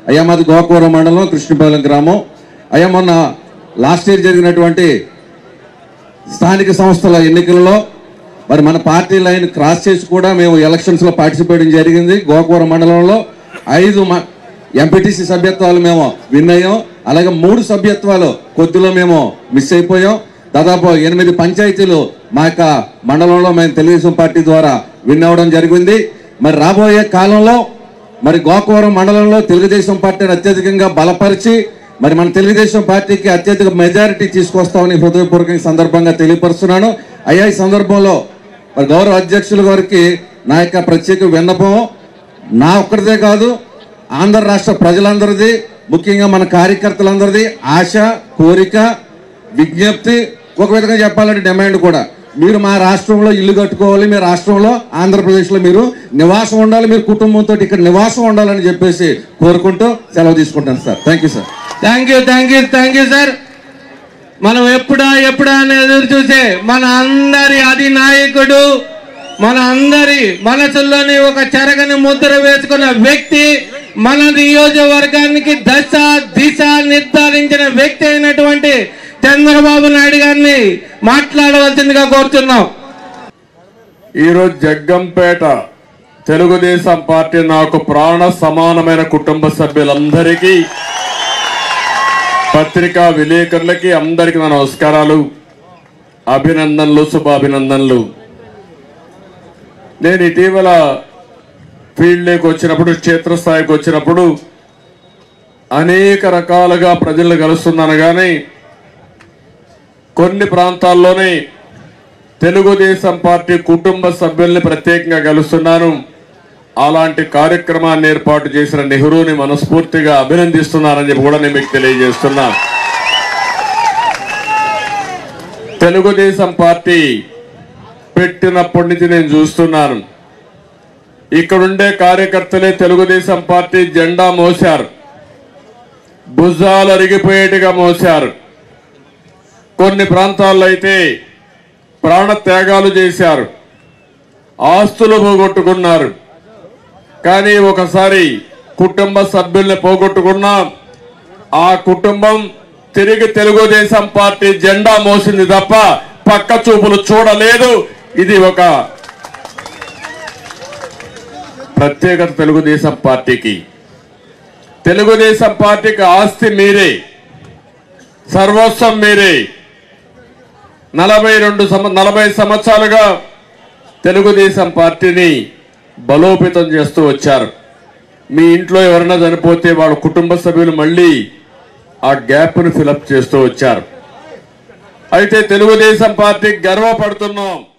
అయ్యా మాది గోకవరం మండలం కృష్ణపాలెం గ్రామం అయ్యా మొన్న లాస్ట్ ఇయర్ జరిగినటువంటి స్థానిక సంస్థల ఎన్నికలలో మరి మన పార్టీ లైన్ క్రాస్ చేసి కూడా మేము ఎలక్షన్స్ లో పార్టిసిపేట్ జరిగింది గోకవరం మండలంలో ఐదు ఎంపీటీసీ సభ్యత్వాలు మేము విన్ అయ్యాం అలాగే మూడు సభ్యత్వాలు కొద్దిలో మేము మిస్ అయిపోయాం దాదాపు ఎనిమిది పంచాయతీలు మా యొక్క మండలంలో మేము తెలుగుదేశం పార్టీ ద్వారా విన్ అవ్వడం జరిగింది మరి రాబోయే కాలంలో మరి గోకవరం మండలంలో తెలుగుదేశం పార్టీని అత్యధికంగా బలపరిచి మరి మన తెలుగుదేశం పార్టీకి అత్యధిక మెజారిటీ తీసుకొస్తామని హృదయపూర్వక ఈ సందర్భంగా తెలియపరుస్తున్నాను అయ్యా ఈ సందర్భంలో మరి గౌరవ అధ్యక్షుల గారికి నా యొక్క ప్రత్యేక విన్నపం నా ఒక్కడిదే కాదు ఆంధ్ర రాష్ట్ర ప్రజలందరిది ముఖ్యంగా మన కార్యకర్తలందరిది ఆశ కోరిక విజ్ఞప్తి ఒక విధంగా చెప్పాలంటే డిమాండ్ కూడా మీరు మా రాష్ట్రంలో ఇల్లు కట్టుకోవాలి మీ రాష్ట్రంలో ఆంధ్రప్రదేశ్లో మీరు నివాసం ఉండాలి మీరు కుటుంబంతో ఇక్కడ నివాసం ఉండాలని చెప్పేసి కోరుకుంటూ సెలవు తీసుకుంటాను sir thank you sir thank you thank you thank you sir మనం ఎప్పుడా ఎప్పుడా అని ఎదురు చూసే మన అందరి అధినాయకుడు మన అందరి మనసుల్లోని ఒక చెరగని ముద్ర వేసుకున్న వ్యక్తి మన నియోజకవర్గానికి దశ దిశ నిర్ధారించిన వ్యక్తి అయినటువంటి చంద్రబాబు నాయుడు గారిని మాట్లాడవలసిందిగా కోరుతున్నాం ఈరోజు జగ్గంపేట తెలుగుదేశం పార్టీ నాకు ప్రాణ సమానమైన కుటుంబ సభ్యులందరికీ పత్రికా విలేకరులకి అందరికీ నా నమస్కారాలు అభినందనలు శుభాభినందనలు నేను ఇటీవల ఫీల్డ్లోకి వచ్చినప్పుడు క్షేత్రస్థాయికి వచ్చినప్పుడు అనేక రకాలుగా ప్రజలను కలుస్తున్నాను కానీ కొన్ని ప్రాంతాల్లోనే తెలుగుదేశం పార్టీ కుటుంబ సభ్యుల్ని ప్రత్యేకంగా కలుస్తున్నాను అలాంటి కార్యక్రమాన్ని ఏర్పాటు చేసిన నెహ్రూని మనస్ఫూర్తిగా అభినందిస్తున్నానని చెప్పి కూడా నేను మీకు తెలియజేస్తున్నా తెలుగుదేశం పార్టీ పెట్టినప్పటి నుంచి నేను చూస్తున్నాను ఇక్కడుండే కార్యకర్తలే తెలుగుదేశం పార్టీ జెండా మోశారు భుజాలు అరిగిపోయేట్టుగా మోశారు కొన్ని ప్రాంతాల్లో అయితే ప్రాణ త్యాగాలు చేశారు ఆస్తులు పోగొట్టుకున్నారు కానీ ఒకసారి కుటుంబ సభ్యుల్ని పోగొట్టుకున్నా ఆ కుటుంబం తిరిగి తెలుగుదేశం పార్టీ జెండా మోసింది తప్ప పక్క చూపులు చూడలేదు ఇది ఒక ప్రత్యేకత తెలుగుదేశం పార్టీకి తెలుగుదేశం పార్టీకి ఆస్తి మీరే సర్వస్వం మీరే నలభై రెండు సంవ- నలభై సంవత్సరాలుగా తెలుగుదేశం పార్టీని బలోపేతం చేస్తూ వచ్చారు మీ ఇంట్లో ఎవరైనా చనిపోతే వాళ్ళ కుటుంబ సభ్యులు మళ్ళీ ఆ గ్యాప్ను ఫిలప్ చేస్తూ వచ్చారు అయితే తెలుగుదేశం పార్టీ గర్వపడుతున్నాం